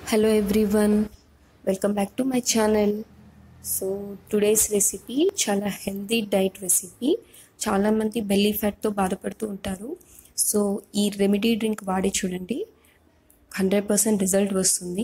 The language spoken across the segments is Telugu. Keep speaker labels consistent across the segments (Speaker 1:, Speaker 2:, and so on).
Speaker 1: hello everyone welcome back to my channel so today's recipe చాలా హెల్దీ డైట్ రెసిపీ చాలామంది బెల్లీ ఫ్యాట్తో బాధపడుతూ ఉంటారు సో ఈ రెమెడీ డ్రింక్ వాడి చూడండి హండ్రెడ్ పర్సెంట్ రిజల్ట్ వస్తుంది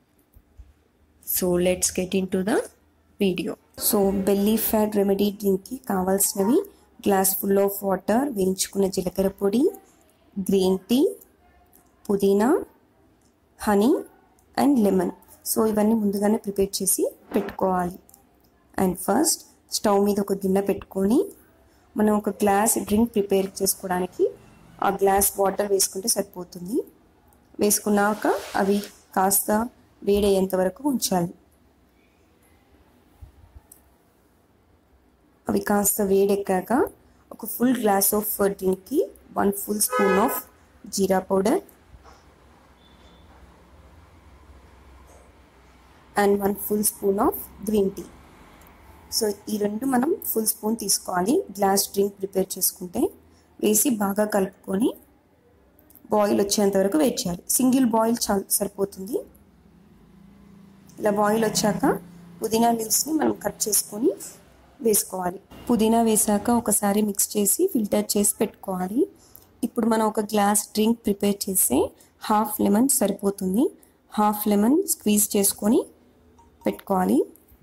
Speaker 1: so let's get into the video so belly fat remedy డ్రింక్కి కావాల్సినవి గ్లాస్ ఫుల్ ఆఫ్ వాటర్ వేయించుకున్న జీలకర్ర పొడి గ్రీన్ టీ పుదీనా హనీ అండ్ లెమన్ సో ఇవన్నీ ముందుగానే ప్రిపేర్ చేసి పెట్టుకోవాలి అండ్ ఫస్ట్ స్టవ్ మీద ఒక గిన్నె పెట్టుకొని మనం ఒక గ్లాస్ డ్రింక్ ప్రిపేర్ చేసుకోవడానికి ఆ గ్లాస్ వాటర్ వేసుకుంటే సరిపోతుంది వేసుకున్నాక అవి కాస్త వేడయ్యేంత వరకు ఉంచాలి అవి కాస్త వేడెక్కాక ఒక ఫుల్ గ్లాస్ ఆఫ్ డ్రింక్కి వన్ ఫుల్ స్పూన్ ఆఫ్ జీరా powder and one full spoon of green tea so ఈ రెండు మనం ఫుల్ స్పూన్ తీసుకోవాలి గ్లాస్ డ్రింక్ ప్రిపేర్ చేసుకుంటే వేసి బాగా కలుపుకొని బాయిల్ వచ్చేంత వరకు వెయిట్ చేయాలి సింగిల్ బాయిల్ చాలు సరిపోతుంది ఇలా బాయిల్ వచ్చాక పుదీనా లీవ్స్ని మనం కట్ చేసుకొని వేసుకోవాలి పుదీనా వేసాక ఒకసారి మిక్స్ చేసి ఫిల్టర్ చేసి పెట్టుకోవాలి ఇప్పుడు మనం ఒక గ్లాస్ డ్రింక్ ప్రిపేర్ చేస్తే హాఫ్ లెమన్ సరిపోతుంది హాఫ్ లెమన్ స్క్వీజ్ చేసుకొని పెట్టుకోవాలి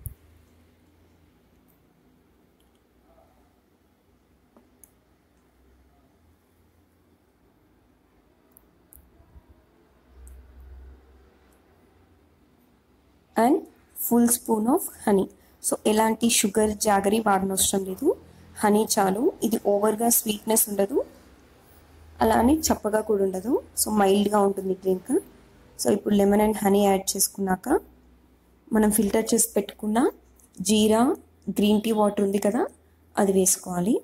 Speaker 1: and full spoon of honey so ఎలాంటి షుగర్ జాగరీ వాడనవసరం లేదు హనీ చాలు ఇది ఓవర్గా స్వీట్నెస్ ఉండదు అలానే చప్పగా కూడా ఉండదు సో మైల్డ్గా ఉంటుంది డ్రింక్ సో ఇప్పుడు లెమన్ అండ్ హనీ యాడ్ చేసుకున్నాక మనం ఫిల్టర్ చేసి పెట్టుకున్న జీరా గ్రీన్ టీ వాటర్ ఉంది కదా అది వేసుకోవాలి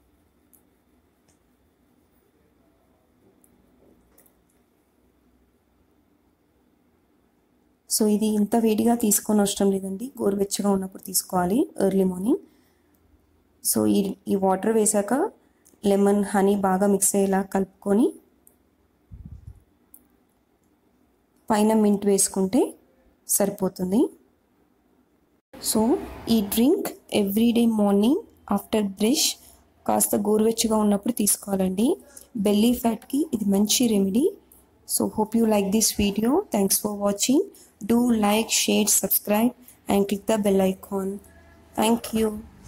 Speaker 1: సో ఇది ఇంత వేడిగా తీసుకొని అవసరం లేదండి గోరువెచ్చగా ఉన్నప్పుడు తీసుకోవాలి ఎర్లీ మార్నింగ్ సో ఈ ఈ వాటర్ వేసాక లెమన్ హనీ బాగా మిక్స్ అయ్యేలా కలుపుకొని పైన మింట్ వేసుకుంటే సరిపోతుంది సో ఈ drink everyday morning after brush కాస్త గోరువెచ్చగా ఉన్నప్పుడు తీసుకోవాలండి బెల్లీ ఫ్యాట్కి ఇది మంచి remedy so hope you like this video thanks for watching do like share subscribe and click the bell icon thank you